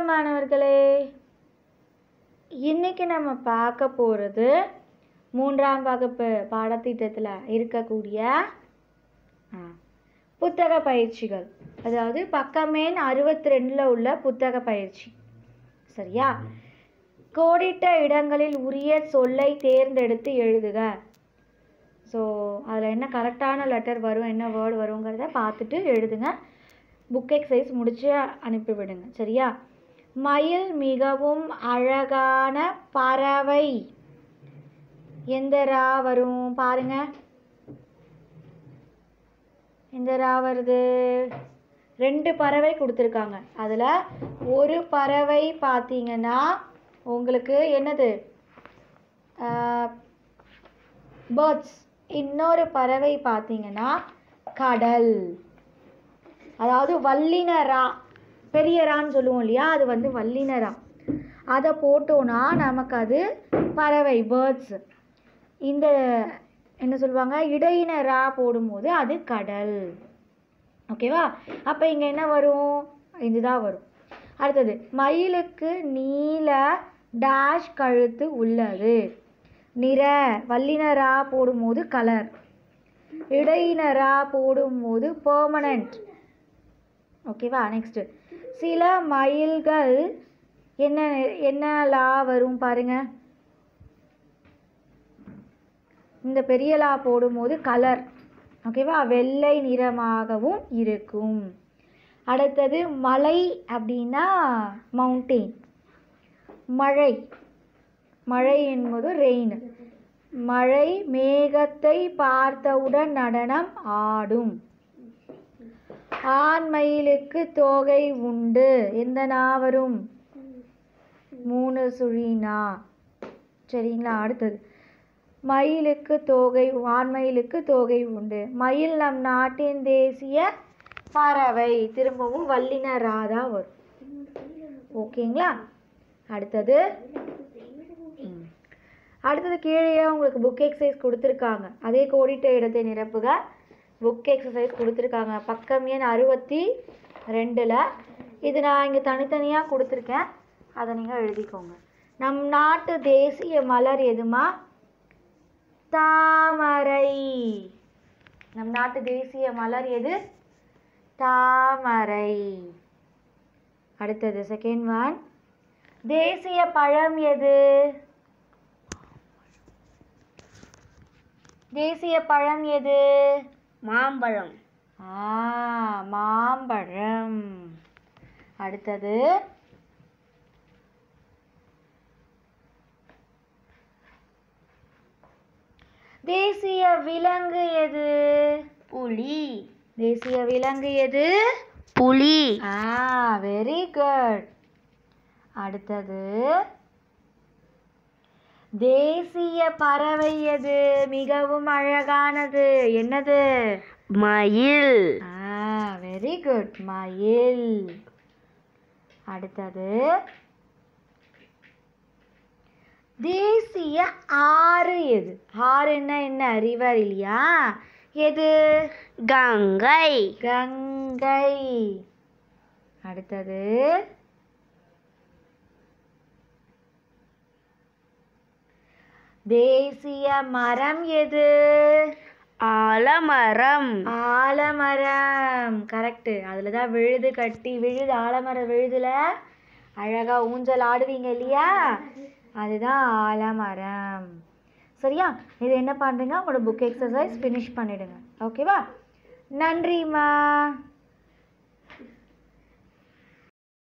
மாணவர்களே இன்னைக்கு நம்ம பார்க்க போகிறது மூன்றாம் வகுப்பு பாடத்திட்டத்தில் இருக்கக்கூடிய ஆ, புத்தக பயிற்சிகள் அதாவது பக்கமேன் அறுபத்தி ரெண்டில் உள்ள புத்தக பயிற்சி சரியா கோடிட்ட இடங்களில் உரிய சொல்லை தேர்ந்தெடுத்து எழுதுக ஸோ அதில் என்ன கரெக்டான லெட்டர் வரும் என்ன வேர்டு வருங்கிறத பார்த்துட்டு எழுதுங்க புக் எக்ஸசைஸ் முடிச்சு அனுப்பிவிடுங்க சரியா மயில் மிகவும் அழகான பறவை எந்த ரா வரும் பாருங்க எந்த ரா வருது ரெண்டு பறவை கொடுத்துருக்காங்க அதில் ஒரு பறவை பார்த்தீங்கன்னா உங்களுக்கு என்னது பேர்ட்ஸ் இன்னொரு பறவை பார்த்தீங்கன்னா கடல் அதாவது வல்லினரா பெரிய ரான்னு சொல்லுவோம் இல்லையா அது வந்து வல்லினரா அதை போட்டோன்னா நமக்கு அது பறவை பேர்ட்ஸ் இந்த என்ன சொல்லுவாங்க இடையினரா போடும்போது அது கடல் ஓகேவா அப்போ இங்கே என்ன வரும் இதுதான் வரும் அடுத்தது மயிலுக்கு நீல டேஷ் கழுத்து உள்ளது நிற வல்லினரா போடும்போது கலர் இடையினரா போடும்போது பெர்மனண்ட் ஓகேவா நெக்ஸ்ட் சில மயில்கள் என்ன என்ன லா வரும் பாருங்க இந்த பெரிய லா போடும்போது கலர் ஓகேவா வெள்ளை நிறமாகவும் இருக்கும் அடுத்தது மலை அப்படின்னா மவுண்டெயின் மழை மழை என்பது ரெயின் மழை மேகத்தை பார்த்தவுடன் நடனம் ஆடும் ஆண் மயிலுக்கு தோகை உண்டு எந்த நா வரும் மூணு சுழினா சரிங்களா அடுத்தது மயிலுக்கு தோகை ஆண் மயிலுக்கு தோகை உண்டு மயில் நம் நாட்டின் தேசிய பறவை திரும்பவும் வல்லினராதா வரும் ஓகேங்களா அடுத்தது ம். அடுத்தது கீழே உங்களுக்கு புக் எக்ஸசைஸ் கொடுத்துருக்காங்க அதே கோடிட்ட இடத்தை நிரப்புக புக் எக்ஸசைஸ் கொடுத்துருக்காங்க பக்கம் எண் அறுபத்தி ரெண்டில் இது நான் இங்கே தனித்தனியாக கொடுத்துருக்கேன் அதை நீங்கள் எழுதிக்கோங்க நம் நாட்டு தேசிய மலர் எதுமா தாமரை நம் நாட்டு தேசிய மலர் எது தாமரை அடுத்தது செகண்ட் ஒன் தேசிய பழம் எது தேசிய பழம் எது மாம்பழம் ஆ மாம்பழம் அடுத்தது தேசிய விலங்கு எது புலி தேசிய விலங்கு எது புலி ஆ வெரி குட் அடுத்தது தேசிய பறவை எது மிகவும் அழகானது என்னது மயில் ஆ வெரி குட் மயில் அடுத்தது தேசிய ஆறு எது ஆறுன்னா என்ன ரிவர் இல்லையா எது கங்கை கங்கை அடுத்தது தேசிய மரம் எது ஆலமரம் ஆலமரம் கரெக்டு அதில் தான் விழுது கட்டி விழுது ஆலமரம் விழுதுல அழகா ஊஞ்சல் ஆடுவீங்க இல்லையா அதுதான் ஆலமரம் சரியா இது என்ன பண்ணுறீங்க உங்களோட புக் எக்ஸசைஸ் ஃபினிஷ் பண்ணிடுங்க ஓகேவா நன்றிம்மா